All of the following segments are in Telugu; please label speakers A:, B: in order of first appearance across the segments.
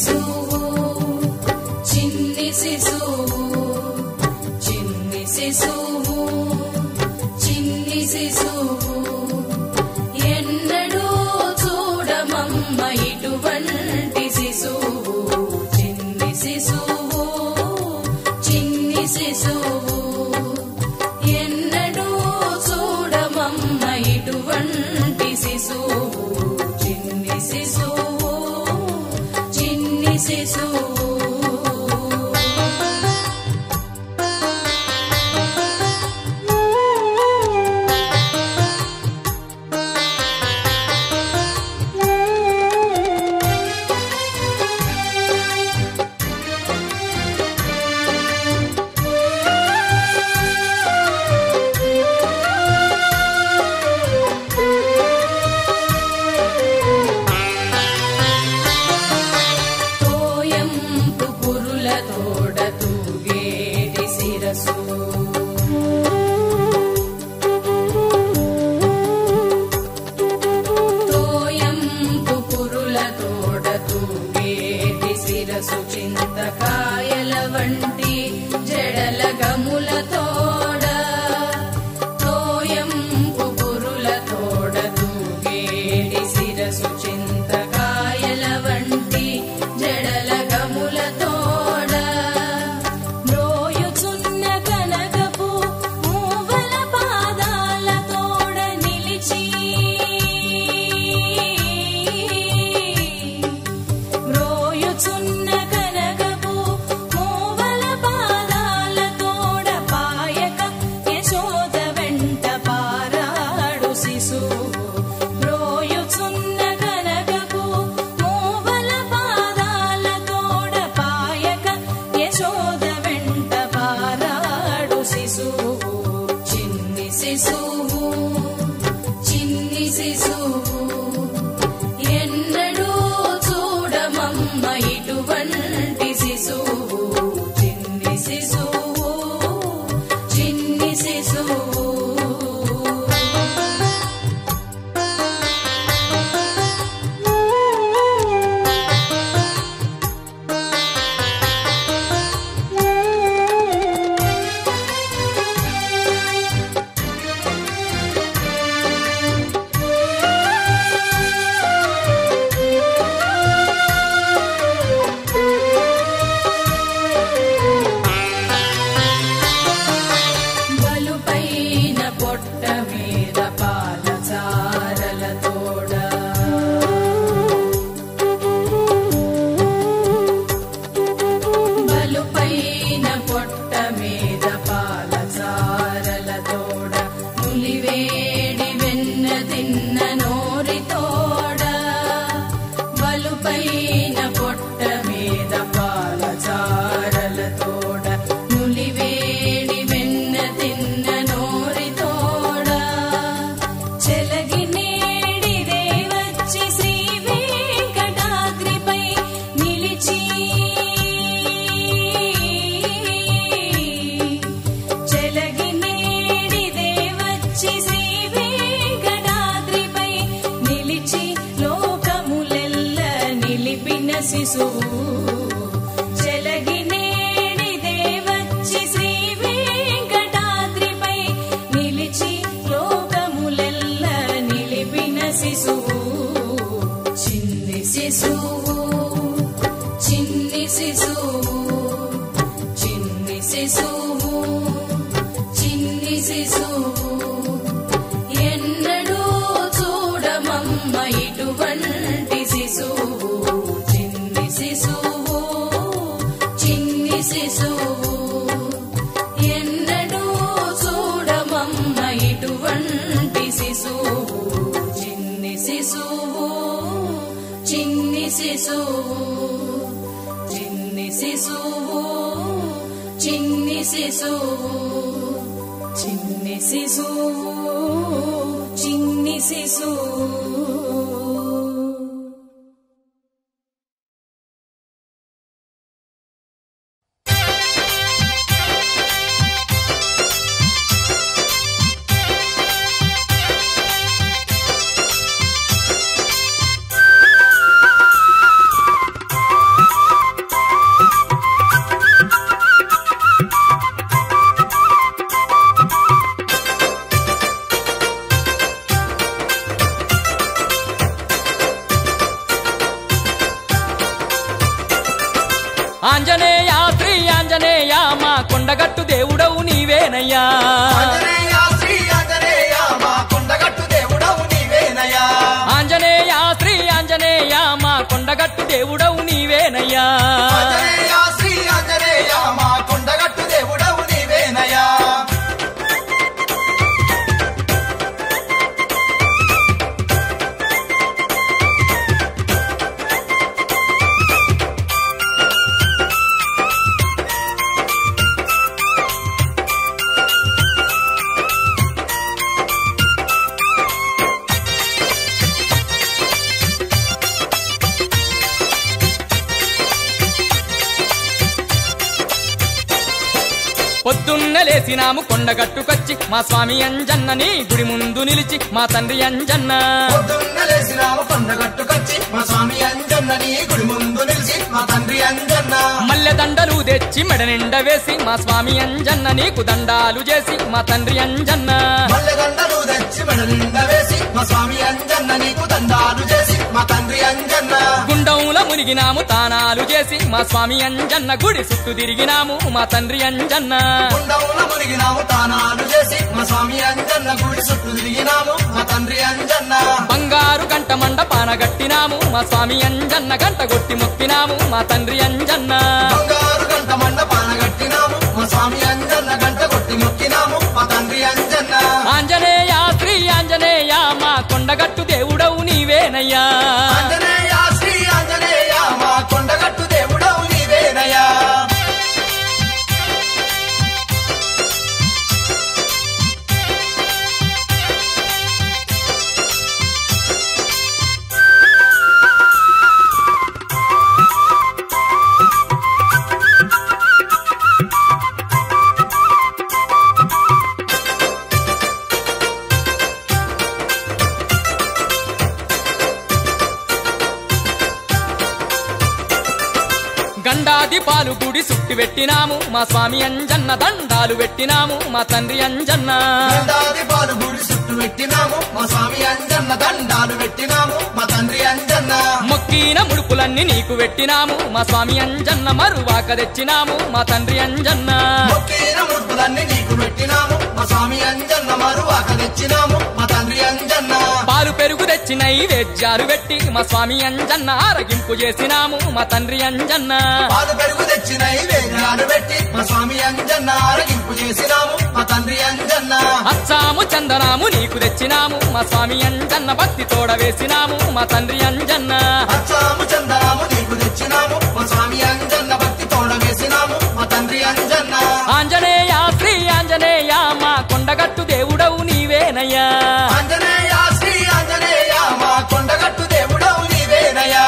A: శిశువు చిన్ని శిశువు చిన్ని శిశువు చిన్ని శిశువు ఎన్నడూ చూడమమ్మ ఇటువంటి శిశువు చిన్ని శిశువు చిన్ని శిశువు ఎన్నడూ చూడమమ్మ ఇటువంటి శిశువు చిన్ని శిశువు చిన్ని శిశువు తోయంపు పురుల తోడ తూగేటి శిరసు తోయంపు పురుల తోడ తూగేటి శిరసు చింతకాయల వంటి జడల గముల తోడ తోయంపు పురుల తోడ తూగేటి శిరసు చింతకాయల వంటి జడల గముల తోడ మ్రోయుచున్న కనకపు మూవల పాదాల తోడ నిలిచి మ్రోయుచున్న కనకపు మూవల పాదాల తోడ పాయక యశోద వెంట పారాడు శిశువు మ్రోయుచున్న కనకపు మూవల పాదాల తోడ పాయక యశోద వెంట పారాడు శిశువు చిన్ని శిశువు చిన్ని శిశువు ఎన్నడూ చూడమమ్మ ఇటువంటి శిశువు చిన్ని శిశువు చిన్ని శిశువు బలుపైన పొట్ట మీద పాల చారల తోడ బలుపైన పొట్ట మీద పాల చారల తోడ నులివేడి వెన్న తిన్న నోరి తోడ బలుపైన పొట్ట మీద పాల చారల తోడ నులివేడి వెన్న తిన్న నోరి తోడ చెలగి నేడిదే వచ్చి శ్రీ వెంకటాద్రిపై నిలిచి చెలగి నేడిదే వచ్చి శ్రీ వెంకటాద్రిపై నిలిచి లోకములెల్ల నిలిపిన శిశువు చెలగి నేడిదే వచ్చి శ్రీ వెంకటాద్రిపై నిలిచి లోకములెల్ల నిలిపిన శిశువు చిన్ని శిశువు చిన్ని శిశువు చిన్ని శిశువు చిన్ని శిశువు ఎన్నడూ చూడమమ్మ ఇటువంటి శిశువు చిన్ని శిశువు చిన్ని శిశువు ఎన్నడూ చూడమమ్మ ఇటువంటి శిశువు చిన్ని శిశువు చిన్ని శిశువు చిన్ని శిశువు చిన్ని శిశువు చిన్ని శిశువు చిన్ని శిశువు
B: ఆ ఆంజనేయ శ్రీ ఆంజనేయ మా కొండగట్టు దేవుడవు నీవేనయ్యా
C: ఆంజనేయ శ్రీ ఆంజనేయ మా కొండగట్టు దేవుడవు నీవేనయ్యా
B: ఆంజనేయ శ్రీ ఆంజనేయ మా కొండగట్టు దేవుడవు నీవేనయ్యా
C: ఆంజనేయ శ్రీ ఆంజనేయ మా కొండగట్టు దేవుడవు నీవేనయ్యా
B: పొద్దున్న లేసినాము కొండగట్టుకొచ్చి మా స్వామి అంజన్నని గుడి ముందు నిలిచి మా తండ్రి అంజన్న
C: పొద్దున్న లేసినాము కొండగట్టుకొచ్చి మా స్వామి అంజన్న నీ గుడి ముందు నిలిచి మా తండ్రి అంజన్న
B: మల్లె దండలు తెచ్చి మెడ నిండా వేసి మా స్వామి అంజన్న నీకు దండాలు చేసి మా తండ్రి అంజన్న
C: మల్లెదండలు తెచ్చి మెడ నిండా వేసి మా స్వామి అంజన్న నీకు దండాలు చేసి మా తండ్రి అంజన్న
B: గుండంలో మునిగినాము తానాలు చేసి మా స్వామి అంజన్న గుడి చుట్టూ తిరిగినాము మా తండ్రి అంజన్న
C: గుండమున మునిగినాము తానాలు చేసి మా స్వామి అంజన్న గుడి చుట్టూ తిరిగినాము మా తండ్రి అంజన్న
B: బంగారు గంట మండపాన గట్టినాము మా స్వామి అంజన్న గంట కొట్టి మొక్కినాము మా తండ్రి అంజన్న
C: బంగారు గంట మండపాన కట్టినాము మా స్వామి అంజన్న గంట కొట్టి మొక్కినాము మా తండ్రి అంజన్న
B: ఆంజనేయ శ్రీ ఆంజనేయ మా కొండగట్టు దేవుడవు నీవేనయ్యా
C: ఆంజనేయ శ్రీ ఆంజనేయ మా కొండగట్టు దేవుడవు నీవేనయ్యా
B: గండాది పాలు గుడి సుట్టి పెట్టినాము మా స్వామి అంజన్న దండాలు పెట్టినాము మా తండ్రి అంజన్న
C: దండాది పాలు గుడి చుట్టూ పెట్టినాము మా స్వామి అంజన్న దండాలు పెట్టినాము మా తండ్రి అంజన్న
B: మొక్కిన ముడుపులన్నీ నీకు పెట్టినాము మా స్వామి అంజన్న మరువాక తెచ్చినాము మా తండ్రి అంజన్న
C: మొక్కిన ముద్దులన్నీ నీకు పెట్టినాము మా స్వామి అంజన్న మరువాక తెచ్చినాము మా తండ్రి అంజన్న
B: పాలు పెరుగు తెచ్చి నైవేద్యాలు పెట్టి మా స్వామి అంజన్న ఆరగింపు చేసినాము మా తండ్రి అంజన్న
C: పాలు పెరుగు తెచ్చి నైవేద్యాలు పెట్టి మా స్వామి అంజన్న ఆరగింపు చేసినాము మా తండ్రి అంజన్న
B: అచ్చాము చందనాము నీకు తెచ్చినాము మా స్వామి అంజన్న భక్తి తోడ వేసినాము మా తండ్రి అంజన్న
C: అచ్చాము చందనాము నీకు తెచ్చినాము మా స్వామి అంజన్న భక్తి తోడ వేసినాము మా తండ్రి అంజన్న
B: ఆంజనేయ శ్రీ ఆంజనేయ మా కొండగట్టు దేవుడవు నీవేనయ్యా
C: ఆంజనేయ శ్రీ ఆంజనేయ మా కొండగట్టు దేవుడవు నీవేనయ్యా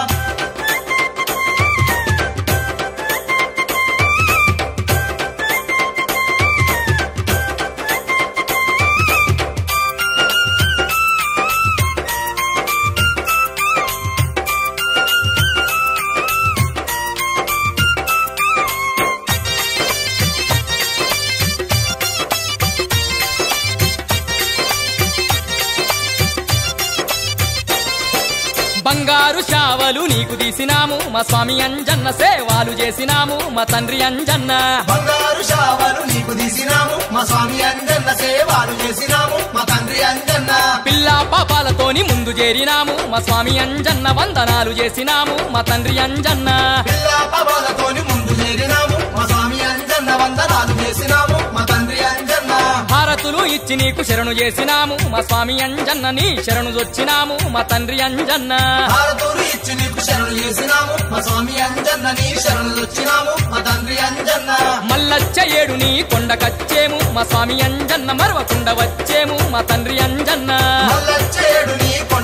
B: బంగారు శావలు నీకు తీసినాము మా స్వామి అంజన్న సేవాలు చేసినాము మా తండ్రి అంజన్న
C: బంగారు శావలు నీకు తీసినాము మా స్వామి అంజన్న సేవలు చేసినాము మా తండ్రి అంజన్న
B: పిల్ల పాపాలతోని ముందు చేరినాము మా స్వామి అంజన్న వందనాలు చేసినాము మా తండ్రి అంజన్న
C: పిల్ల పవాలతోని ముందు చేరినాము మా స్వామి అంజన్న వందనాలు చేసినాము మా తండ్రి అంజన్న
B: హారతులు ఇచ్చి నీకు శరణు చేసినాము మా స్వామి అంజన్న నీ శరణు వచ్చినాము మా తండ్రి అంజన్న
C: భారతులు ఇచ్చి నీకు శరణు చేసినాము మా స్వామి అంజన్న నీ శరణు వచ్చినాము మా తండ్రి అంజన్న
B: మల్లచ్చ ఏడు నీ కొండకచ్చేము మా స్వామి అంజన్న మరవకుండా వచ్చేము మా తండ్రి అంజన్న
C: మల్లచ్చేడు నీ